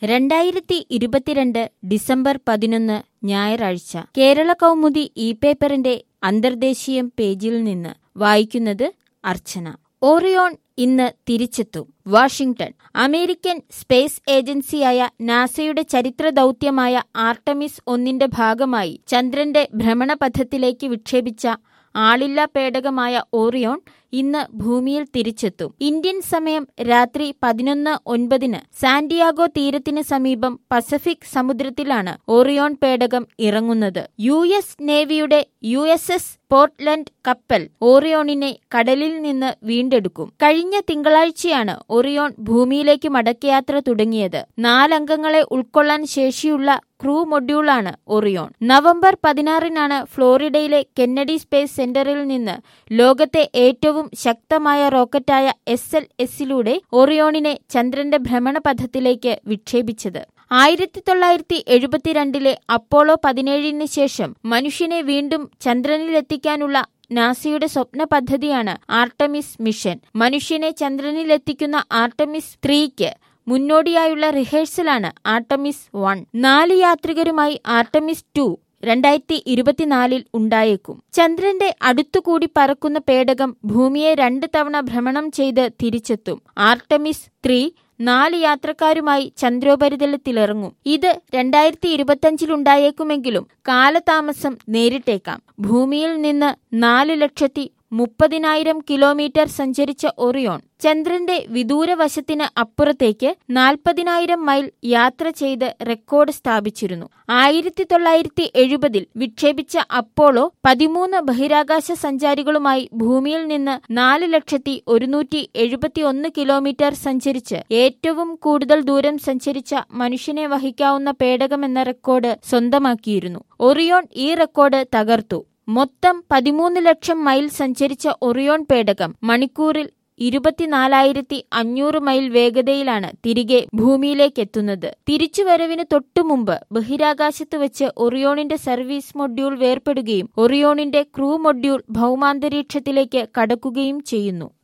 രണ്ടായിരത്തി ഇരുപത്തിരണ്ട് ഡിസംബർ പതിനൊന്ന് ഞായറാഴ്ച കേരള കൗമുദി ഇ പേപ്പറിന്റെ അന്തർദേശീയം പേജിൽ നിന്ന് വായിക്കുന്നത് അർച്ചന ഓറിയോൺ ഇന്ന് തിരിച്ചെത്തും വാഷിംഗ്ടൺ അമേരിക്കൻ സ്പേസ് ഏജൻസിയായ നാസയുടെ ചരിത്ര ദൗത്യമായ ആർട്ടമിസ് ഒന്നിന്റെ ഭാഗമായി ചന്ദ്രന്റെ ഭ്രമണപഥത്തിലേക്ക് വിക്ഷേപിച്ച ആളില്ലാ പേടകമായ ഓറിയോൺ ഇന്ന് ഭൂമിയിൽ തിരിച്ചെത്തും ഇന്ത്യൻ സമയം രാത്രി പതിനൊന്ന് ഒൻപതിന് സാന്റിയാഗോ തീരത്തിന് സമീപം പസഫിക് സമുദ്രത്തിലാണ് ഓറിയോൺ പേടകം ഇറങ്ങുന്നത് യു എസ് നേവിയുടെ യു എസ് എസ് പോർട്ട്ലൻഡ് കപ്പൽ ഓറിയോണിനെ കടലിൽ നിന്ന് വീണ്ടെടുക്കും കഴിഞ്ഞ തിങ്കളാഴ്ചയാണ് ഒറിയോൺ ഭൂമിയിലേക്ക് മടക്കയാത്ര തുടങ്ങിയത് നാലംഗങ്ങളെ ഉൾക്കൊള്ളാൻ ശേഷിയുള്ള ക്രൂ മൊഡ്യൂളാണ് ഒറിയോൺ നവംബർ പതിനാറിനാണ് ഫ്ലോറിഡയിലെ കെന്നഡി സ്പേസ് സെന്ററിൽ നിന്ന് ലോകത്തെ ഏറ്റവും ശക്തമായ റോക്കറ്റായ എസ് എൽ എസിലൂടെ ഒറിയോണിനെ ചന്ദ്രന്റെ ഭ്രമണപഥത്തിലേക്ക് വിക്ഷേപിച്ചത് ആയിരത്തി തൊള്ളായിരത്തി എഴുപത്തിരണ്ടിലെ അപ്പോളോ പതിനേഴിന് ശേഷം മനുഷ്യനെ വീണ്ടും ചന്ദ്രനിലെത്തിക്കാനുള്ള നാസയുടെ സ്വപ്ന പദ്ധതിയാണ് ആർട്ടമിസ് മിഷൻ മനുഷ്യനെ ചന്ദ്രനിലെത്തിക്കുന്ന ആർട്ടമിസ് ത്രീക്ക് മുന്നോടിയായുള്ള റിഹേഴ്സലാണ് ആർട്ടമിസ് വൺ നാല് യാത്രികരുമായി ആർട്ടമിസ് ടു രണ്ടായിരത്തി ഇരുപത്തിനാലിൽ ഉണ്ടായേക്കും ചന്ദ്രന്റെ അടുത്തുകൂടി പറക്കുന്ന പേടകം ഭൂമിയെ രണ്ട് തവണ ഭ്രമണം ചെയ്ത് തിരിച്ചെത്തും ആർട്ടമിസ് ത്രീ നാല് യാത്രക്കാരുമായി ചന്ദ്രോപരിതലത്തിലിറങ്ങും ഇത് രണ്ടായിരത്തി ഇരുപത്തിയഞ്ചിലുണ്ടായേക്കുമെങ്കിലും കാലതാമസം നേരിട്ടേക്കാം ഭൂമിയിൽ നിന്ന് നാല് ലക്ഷത്തി മുപ്പതിനായിരം കിലോമീറ്റർ സഞ്ചരിച്ച ഒറിയോൺ ചന്ദ്രന്റെ വിദൂരവശത്തിന് അപ്പുറത്തേക്ക് നാൽപ്പതിനായിരം മൈൽ യാത്ര ചെയ്ത് റെക്കോർഡ് സ്ഥാപിച്ചിരുന്നു ആയിരത്തി തൊള്ളായിരത്തി എഴുപതിൽ വിക്ഷേപിച്ച അപ്പോളോ പതിമൂന്ന് ബഹിരാകാശ സഞ്ചാരികളുമായി ഭൂമിയിൽ നിന്ന് നാല് ലക്ഷത്തി ഒരുന്നൂറ്റി എഴുപത്തി ഒന്ന് കിലോമീറ്റർ സഞ്ചരിച്ച് ഏറ്റവും കൂടുതൽ ദൂരം സഞ്ചരിച്ച മനുഷ്യനെ വഹിക്കാവുന്ന പേടകമെന്ന റെക്കോർഡ് സ്വന്തമാക്കിയിരുന്നു ഒറിയോൺ ഈ റെക്കോർഡ് തകർത്തു മൊത്തം പതിമൂന്ന് ലക്ഷം മൈൽ സഞ്ചരിച്ച ഒറിയോൺ പേടകം മണിക്കൂറിൽ ഇരുപത്തിനാലായിരത്തി അഞ്ഞൂറ് മൈൽ വേഗതയിലാണ് തിരികെ ഭൂമിയിലേക്കെത്തുന്നത് തിരിച്ചുവരവിന് തൊട്ടുമുമ്പ് ബഹിരാകാശത്ത് വെച്ച് ഒറിയോണിന്റെ സർവീസ് മൊഡ്യൂൾ വേർപെടുകയും ഒറിയോണിന്റെ ക്രൂ മൊഡ്യൂൾ ഭൗമാന്തരീക്ഷത്തിലേക്ക് കടക്കുകയും ചെയ്യുന്നു